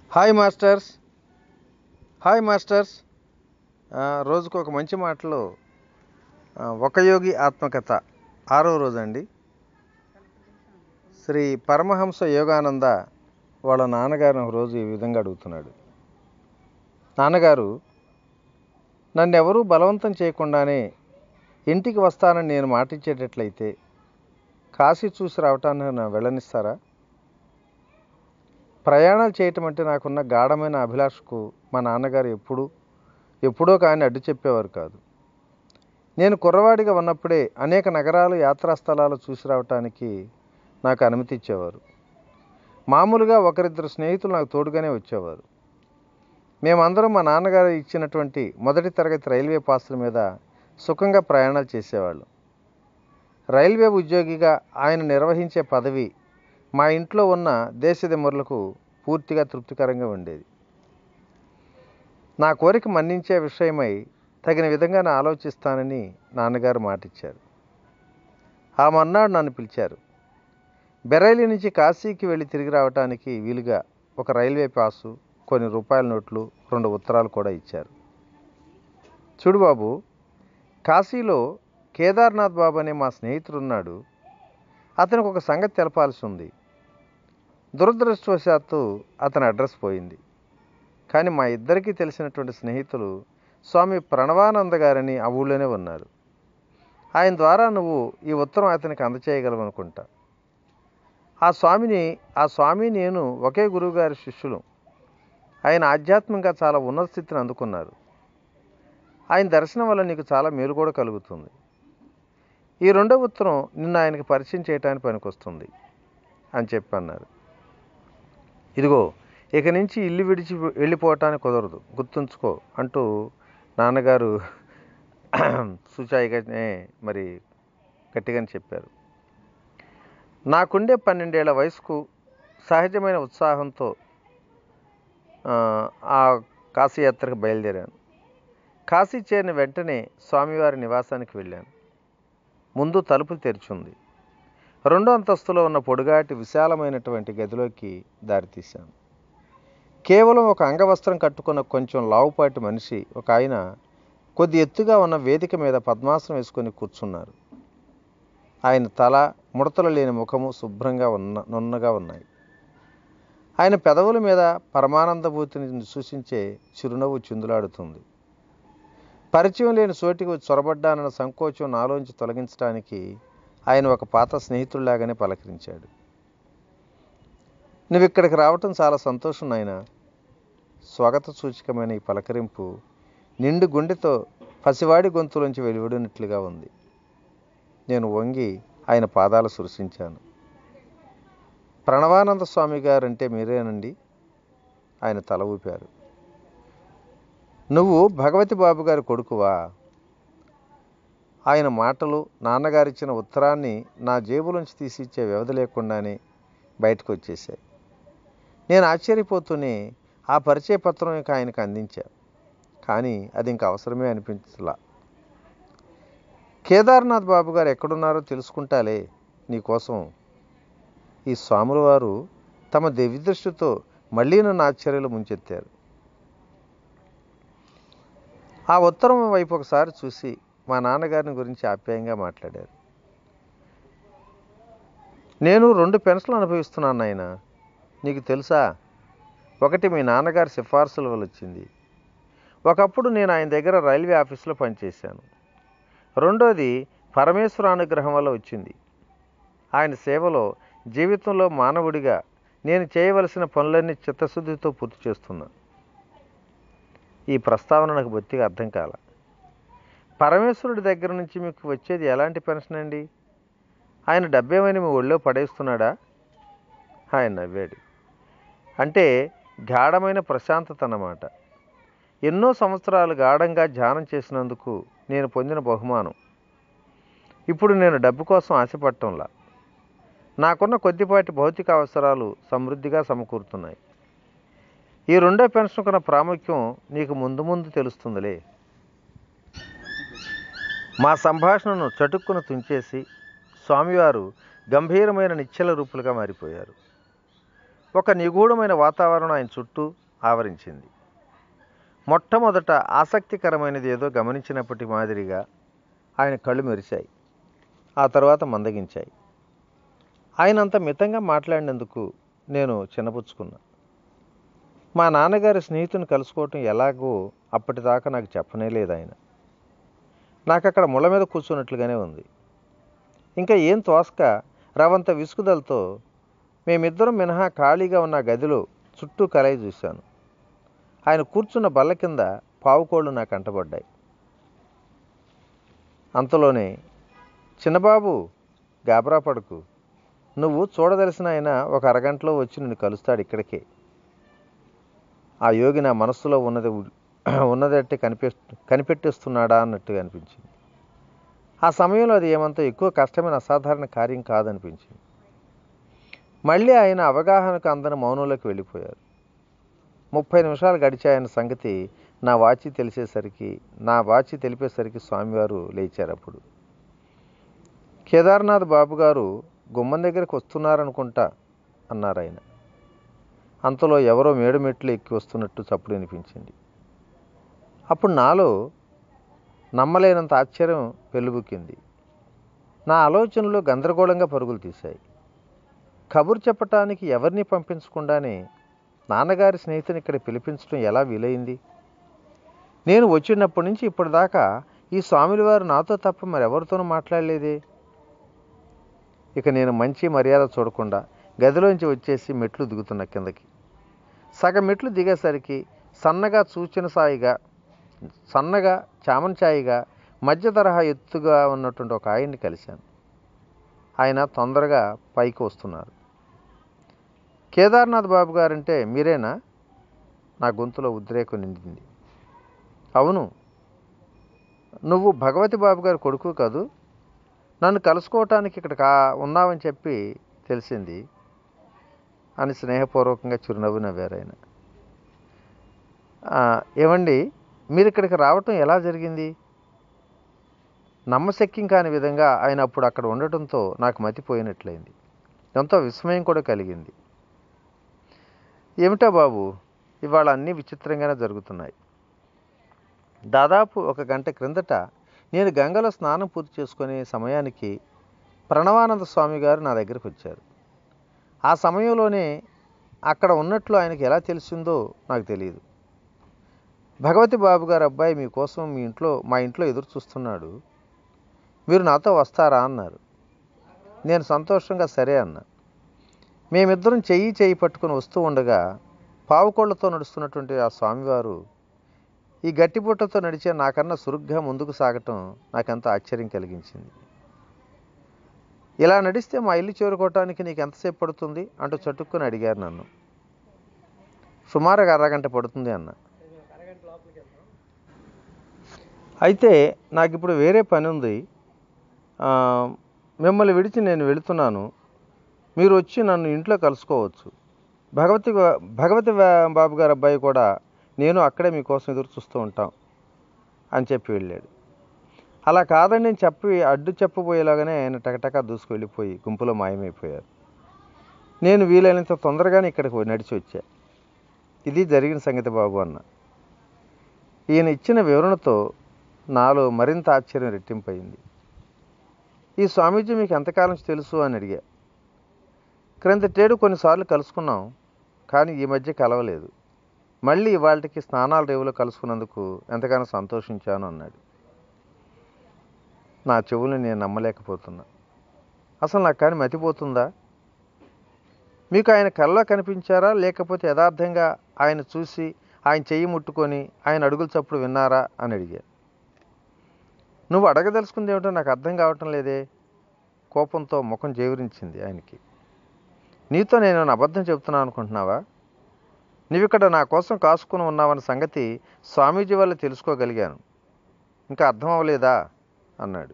hi masters hi masters ఆ, రోజుకు ఒక మంచి మాటలో ఆ, ఒక యోగి ఆత్మకథ ఆరో రోజు అండి శ్రీ పరమహంస యోగానంద వాళ్ళ నాన్నగారిని ఒక రోజు ఈ విధంగా అడుగుతున్నాడు నాన్నగారు నన్ను ఎవరూ బలవంతం చేయకుండానే ఇంటికి వస్తానని నేను మాటిచ్చేటట్లయితే కాశీ చూసి రావటాన్ని నా వెళ్ళనిస్తారా ప్రయాణాలు చేయటం అంటే నాకున్న గాఢమైన అభిలాషకు మా నాన్నగారు ఎప్పుడు ఎప్పుడో కానీ అడ్డు చెప్పేవారు కాదు నేను కుర్రవాడిగా ఉన్నప్పుడే అనేక నగరాలు యాత్రా స్థలాలు చూసి రావటానికి నాకు అనుమతి ఇచ్చేవారు మామూలుగా ఒకరిద్దరు స్నేహితులు నాకు తోడుగానే వచ్చేవారు మేమందరం మా నాన్నగారు ఇచ్చినటువంటి మొదటి తరగతి రైల్వే పాసుల మీద సుఖంగా ప్రయాణాలు చేసేవాళ్ళం రైల్వే ఉద్యోగిగా ఆయన నిర్వహించే పదవి మా ఇంట్లో ఉన్న దేశదిమ్మరులకు పూర్తిగా తృప్తికరంగా ఉండేది నా కోరిక మన్నించే విషయమై తగిన విధంగా నా ఆలోచిస్తానని నాన్నగారు మాటిచ్చారు ఆ మర్నాడు నన్ను పిలిచారు బెరైలీ నుంచి కాశీకి వెళ్ళి తిరిగి రావటానికి వీలుగా ఒక రైల్వే పాసు కొన్ని రూపాయల నోట్లు రెండు ఉత్తరాలు కూడా ఇచ్చారు చూడు బాబు కాశీలో కేదార్నాథ్ బాబు అనే మా స్నేహితుడు ఉన్నాడు అతనికి ఒక సంగతి తెలపాల్సి ఉంది దురదృష్టవశాత్తు అతని అడ్రస్ పోయింది కానీ మా ఇద్దరికీ తెలిసినటువంటి స్నేహితులు స్వామి ప్రణవానంద గారని ఆ ఊళ్ళోనే ఉన్నారు ఆయన ద్వారా నువ్వు ఈ ఉత్తరం అతనికి అందచేయగలవు అనుకుంటా ఆ స్వామిని ఆ స్వామి నేను ఒకే గురువుగారి శిష్యులు ఆయన ఆధ్యాత్మికంగా చాలా ఉన్నత స్థితిని అందుకున్నారు ఆయన దర్శనం వల్ల నీకు చాలా మేలు కూడా కలుగుతుంది ఈ రెండో ఉత్తరం నిన్ను ఆయనకి పరిచయం చేయడానికి పనికొస్తుంది అని చెప్పి అన్నారు ఇదిగో ఇక నుంచి ఇల్లు విడిచి వెళ్ళిపోవటానికి కుదరదు గుర్తుంచుకో అంటూ నాన్నగారు సూచాయిగానే మరి గట్టిగానే చెప్పారు నాకుండే పన్నెండేళ్ల వయసుకు సహజమైన ఉత్సాహంతో ఆ, ఆ కాశీయాత్రకు బయలుదేరాను కాశీ చేరిన వెంటనే స్వామివారి నివాసానికి వెళ్ళాను ముందు తలుపు తెరిచుంది రెండో అంతస్తులో ఉన్న పొడుగాటి విశాలమైనటువంటి గదిలోకి దారితీశాను కేవలం ఒక అంగవస్త్రం కట్టుకున్న కొంచెం లావుపాటి మనిషి ఒక ఆయన కొద్ది ఎత్తుగా ఉన్న వేదిక మీద పద్మాసనం వేసుకొని కూర్చున్నారు ఆయన తల ముడతలు లేని ముఖము శుభ్రంగా ఉన్న నున్నగా ఉన్నాయి ఆయన పెదవుల మీద పరమానందభూతిని సూచించే చిరునవ్వు చిందులాడుతుంది పరిచయం లేని చోటికి వచ్చి చొరబడ్డానన్న సంకోచం నాలోంచి తొలగించడానికి ఆయన ఒక పాత స్నేహితుడిలాగానే పలకరించాడు నువ్వు ఇక్కడికి రావటం చాలా సంతోషం నాయన స్వాగత సూచకమైన ఈ పలకరింపు నిండు గుండెతో పసివాడి గొంతులోంచి వెలువడినట్లుగా ఉంది నేను వంగి ఆయన పాదాలు సురసించాను ప్రణవానంద స్వామి గారంటే మీరేనండి ఆయన తల ఊపారు నువ్వు భగవతి బాబు గారి కొడుకువా ఆయన మాటలు నాన్నగారిచ్చిన ఉత్తరాన్ని నా జేబులోంచి తీసిచ్చే వ్యవధి లేకుండానే బయటకు వచ్చేసాయి నేను ఆశ్చర్యపోతూనే ఆ పరిచయ పత్రం ఇక ఆయనకు అందించా కానీ అది ఇంక అవసరమే అనిపించలా కేదార్నాథ్ బాబు గారు ఎక్కడున్నారో తెలుసుకుంటాలే నీకోసం ఈ స్వాముల వారు తమ దివ్యదృష్టితో మళ్ళీ నన్ను ఆశ్చర్యలు ముంచెత్తారు ఆ ఉత్తరం వైపు ఒకసారి చూసి మా నాన్నగారిని గురించి ఆప్యాయంగా మాట్లాడారు నేను రెండు పెన్షన్లు అనుభవిస్తున్నాను నాయన నీకు తెలుసా ఒకటి మీ నాన్నగారి సిఫార్సుల వల్ల వచ్చింది ఒకప్పుడు నేను ఆయన దగ్గర రైల్వే ఆఫీసులో పనిచేశాను రెండోది పరమేశ్వర అనుగ్రహం వల్ల వచ్చింది ఆయన సేవలో జీవితంలో మానవుడిగా నేను చేయవలసిన పనులన్నీ చిత్తశుద్ధితో పూర్తి చేస్తున్నా ఈ ప్రస్తావన నాకు బొత్తిగా అర్థం కాల పరమేశ్వరుడి దగ్గర నుంచి మీకు వచ్చేది ఎలాంటి పెన్షన్ అండి ఆయన డబ్బేమని మీ ఒళ్ళో పడేస్తున్నాడా ఆయన నవ్వాడు అంటే గాఢమైన ప్రశాంతత అన్నమాట ఎన్నో సంవత్సరాలు గాఢంగా ధ్యానం చేసినందుకు నేను పొందిన బహుమానం ఇప్పుడు నేను డబ్బు కోసం ఆశపడటంలా నాకున్న కొద్దిపాటి భౌతిక అవసరాలు సమృద్ధిగా సమకూరుతున్నాయి ఈ రెండో పెన్షన్కున్న ప్రాముఖ్యం నీకు ముందు ముందు తెలుస్తుందిలే మా సంభాషణను చటుక్కున తుంచేసి స్వామివారు గంభీరమైన నిశ్చల రూపులుగా మారిపోయారు ఒక నిగూఢమైన వాతావరణం ఆయన చుట్టూ ఆవరించింది మొట్టమొదట ఆసక్తికరమైనది ఏదో గమనించినప్పటి మాదిరిగా ఆయన కళ్ళు మెరిశాయి ఆ తర్వాత మందగించాయి ఆయన అంత మితంగా మాట్లాడినందుకు నేను చిన్నపుచ్చుకున్నా మా నాన్నగారి స్నేహితుని కలుసుకోవటం ఎలాగో అప్పటిదాకా నాకు చెప్పనే లేదు ఆయన నాకు అక్కడ ముళ్ళ మీద కూర్చున్నట్లుగానే ఉంది ఇంకా ఏం తోసక రవంత విసుగుదలతో మేమిద్దరం మినహా ఖాళీగా ఉన్న గదిలో చుట్టూ కలయి చూశాను ఆయన కూర్చున్న బల్ల కింద పావుకోళ్ళు నాకు అంటబడ్డాయి అంతలోనే చిన్నబాబు గాబరా పడుకు నువ్వు చూడదలసిన ఆయన ఒక అరగంటలో వచ్చి నిన్ను కలుస్తాడు ఇక్కడికే ఆ యోగి నా మనస్సులో ఉన్నది ఉన్నదట్టి కనిపి కనిపెట్టిస్తున్నాడా అన్నట్టుగా అనిపించింది ఆ సమయంలో అది ఏమంత ఎక్కువ కష్టమైన అసాధారణ కార్యం కాదనిపించింది మళ్ళీ ఆయన అవగాహనకు అందని మౌనంలోకి వెళ్ళిపోయారు ముప్పై నిమిషాలు గడిచాయన్న సంగతి నా వాచి తెలిసేసరికి నా వాచి తెలిపేసరికి స్వామివారు లేచారు అప్పుడు కేదార్నాథ్ బాబు గారు గుమ్మం దగ్గరికి వస్తున్నారనుకుంటా అన్నారు ఆయన అంతలో ఎవరో మేడు మెట్లు ఎక్కి వస్తున్నట్టు చప్పుడు వినిపించింది అప్పుడు నాలో నమ్మలేనంత ఆశ్చర్యం పెళ్ళుబుక్కింది నా ఆలోచనలు గందరగోళంగా పరుగులు తీశాయి కబురు చెప్పటానికి ఎవరిని పంపించకుండానే నాన్నగారి స్నేహితుని ఇక్కడ పిలిపించడం ఎలా వీలైంది నేను వచ్చినప్పటి నుంచి ఇప్పటిదాకా ఈ స్వామిల వారు నాతో తప్ప మరెవరితోనూ మాట్లాడలేదే ఇక నేను మంచి మర్యాద చూడకుండా గదిలోంచి వచ్చేసి మెట్లు దిగుతున్న కిందకి సగం మెట్లు దిగేసరికి సన్నగా సూచన సాయిగా సన్నగా చామన్చాయిగా మధ్య తరహా ఎత్తుగా ఉన్నటువంటి ఒక ఆయన్ని కలిశాను ఆయన తొందరగా పైకి వస్తున్నారు కేదార్నాథ్ బాబు గారంటే మీరేనా నా గొంతులో ఉద్రేకం నిండింది అవును నువ్వు భగవతి బాబు గారి కొడుకు కాదు నన్ను కలుసుకోవటానికి ఇక్కడ కా ఉన్నావని చెప్పి తెలిసింది అని స్నేహపూర్వకంగా చిరునవ్వు నవ్వారు ఆయన "ఆ, ఏమండి మీరు ఇక్కడికి రావటం ఎలా జరిగింది నమ్మశక్యం కాని విధంగా ఆయన అప్పుడు అక్కడ ఉండటంతో నాకు మతిపోయినట్లయింది ఎంతో విస్మయం కూడా కలిగింది ఏమిటా బాబు ఇవాళ అన్నీ విచిత్రంగానే జరుగుతున్నాయి దాదాపు ఒక గంట క్రిందట నేను గంగలో స్నానం పూర్తి చేసుకునే సమయానికి ప్రణవానంద స్వామి గారు నా దగ్గరికి వచ్చారు ఆ సమయంలోనే అక్కడ ఉన్నట్లు ఆయనకి ఎలా తెలిసిందో నాకు తెలియదు భగవతి బాబు గారు అబ్బాయి మీకోసం మీ ఇంట్లో మా ఇంట్లో ఎదురు చూస్తున్నాడు మీరు నాతో వస్తారా అన్నారు నేను సంతోషంగా సరే అన్నా మేమిద్దరం చెయ్యి చెయ్యి పట్టుకుని వస్తూ ఉండగా పావుకోళ్లతో నడుస్తున్నటువంటి ఆ స్వామివారు ఈ గట్టిపుట్టతో నడిచే నాకన్నా సురుగ్గా ముందుకు సాగటం నాకెంతో ఆశ్చర్యం కలిగించింది ఇలా నడిస్తే మా ఇల్లు చేరుకోవటానికి నీకు ఎంతసేపు పడుతుంది అంటూ చటుక్కుని అడిగారు నన్ను సుమారుగా అరగంట పడుతుంది అన్న అయితే నాకు ఇప్పుడు వేరే పని ఉంది ఆ, మిమ్మల్ని విడిచి నేను వెళుతున్నాను మీరు వచ్చి నన్ను ఇంట్లో కలుసుకోవచ్చు భగవతి గా- భగవతి వా- బాబు గారు అబ్బాయి కూడా నేను అక్కడే మీకోసం ఎదురు చూస్తూ ఉంటాం అని చెప్పి వెళ్ళాడు అలా కాదని నేను చెప్పి అడ్డు చెప్పబోయేలాగానే ఆయన టకటకా దూసుకు వెళ్ళిపోయి గుంపులో మాయమైపోయారు నేను వీలైనంత తొందరగానే ఇక్కడికి నడిచి వచ్చా ఇది జరిగిన సంగతి బాబు అన్న ఈయన ఇచ్చిన వివరణతో నాలో మరింత ఆశ్చర్యం రెట్టింపయింది ఈ స్వామీజీ మీకు ఎంతకాలం నుంచి తెలుసు అని అడిగా క్రిందటేడు కొన్నిసార్లు కలుసుకున్నాం కానీ ఈ మధ్య కలవలేదు మళ్ళీ ఇవాళకి స్నానాల రేవులో కలుసుకున్నందుకు ఎంతగానో సంతోషించాను అన్నాడు నా చెవులు నేను నమ్మలేకపోతున్నా అసలు నాకు కానీ మతిపోతుందా మీకు ఆయన కళ్ళలో కనిపించారా లేకపోతే యథార్థంగా ఆయన చూసి ఆయన చెయ్యి ముట్టుకొని ఆయన అడుగుల చప్పుడు విన్నారా అని అడిగా నువ్వు అడగదలుచుకుంది ఏమిటో నాకు అర్థం కావటం లేదే కోపంతో ముఖం జేవరించింది ఆయనకి నీతో నేను ఏమైనా అబద్ధం చెప్తున్నాను అనుకుంటున్నావా నువ్వు ఇక్కడ నా కోసం కాసుకుని ఉన్నావన్న సంగతి స్వామీజీ వల్ల తెలుసుకోగలిగాను ఇంకా అర్థం అవ్వలేదా అన్నాడు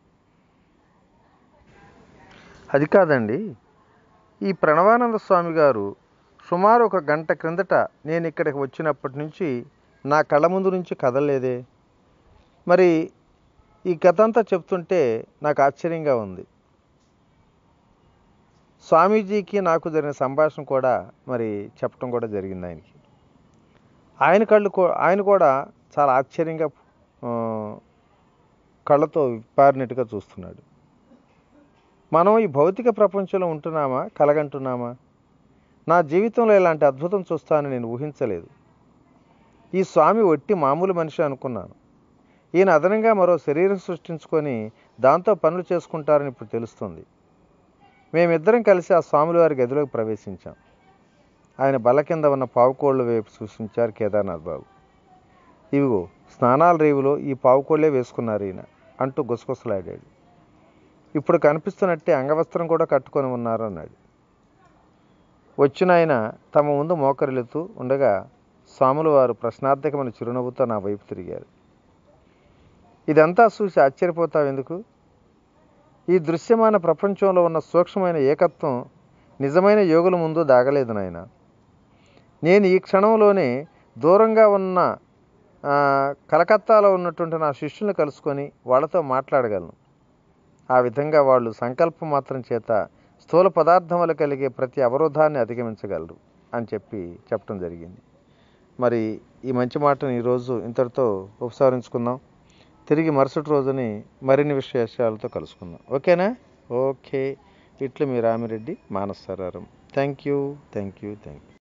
అది కాదండి ఈ ప్రణవానంద స్వామి గారు సుమారు ఒక గంట క్రిందట నేను ఇక్కడికి వచ్చినప్పటి నుంచి నా కళ్ళ ముందు నుంచి కదలలేదే మరి ఈ కథ అంతా చెప్తుంటే నాకు ఆశ్చర్యంగా ఉంది స్వామీజీకి నాకు జరిగిన సంభాషణ కూడా మరి చెప్పడం కూడా జరిగింది ఆయనకి ఆయన కళ్ళు కూ- ఆయన కూడా చాలా ఆశ్చర్యంగా ఆ, కళ్ళతో విప్పారినట్టుగా చూస్తున్నాడు మనం ఈ భౌతిక ప్రపంచంలో ఉంటున్నామా కలగంటున్నామా నా జీవితంలో ఇలాంటి అద్భుతం చూస్తానని నేను ఊహించలేదు ఈ స్వామి ఒట్టి మామూలు మనిషి అనుకున్నాను ఈయన అదనంగా మరో శరీరం సృష్టించుకొని దాంతో పనులు చేసుకుంటారని ఇప్పుడు తెలుస్తుంది మేమిద్దరం కలిసి ఆ స్వాముల వారి గదిలోకి ప్రవేశించాం ఆయన బల్ల కింద ఉన్న పావుకోళ్ళ వైపు సూచించారు కేదార్నాథ్ బాబు ఇవిగో స్నానాల రేవులో ఈ పావుకోళ్ళే వేసుకున్నారు ఈయన అంటూ గుసగుసలాడాడు ఇప్పుడు కనిపిస్తున్నట్టే అంగవస్త్రం కూడా కట్టుకొని ఉన్నారు అన్నాడు వచ్చిన ఆయన తమ ముందు మోకరిల్లుతూ ఉండగా స్వాముల వారు ప్రశ్నార్థకమైన చిరునవ్వుతో నా వైపు తిరిగారు ఇదంతా చూసి ఆశ్చర్యపోతావు ఎందుకు ఈ దృశ్యమాన ప్రపంచంలో ఉన్న సూక్ష్మమైన ఏకత్వం నిజమైన యోగుల ముందు దాగలేదు నాయన నేను ఈ క్షణంలోనే దూరంగా ఉన్న ఆ, కలకత్తాలో ఉన్నటువంటి నా శిష్యులను కలుసుకొని వాళ్ళతో మాట్లాడగలను ఆ విధంగా వాళ్ళు సంకల్పం మాత్రం చేత స్థూల పదార్థం వల్ల కలిగే ప్రతి అవరోధాన్ని అధిగమించగలరు అని చెప్పి చెప్పడం జరిగింది మరి ఈ మంచి మాటను ఈరోజు ఇంతటితో ఉపసంహరించుకుందాం తిరిగి మరుసటి రోజుని మరిన్ని విశేషాలతో కలుసుకుందాం ఓకేనా ఓకే ఇట్లు మీ రామిరెడ్డి మానసరారం thank you thank you thank you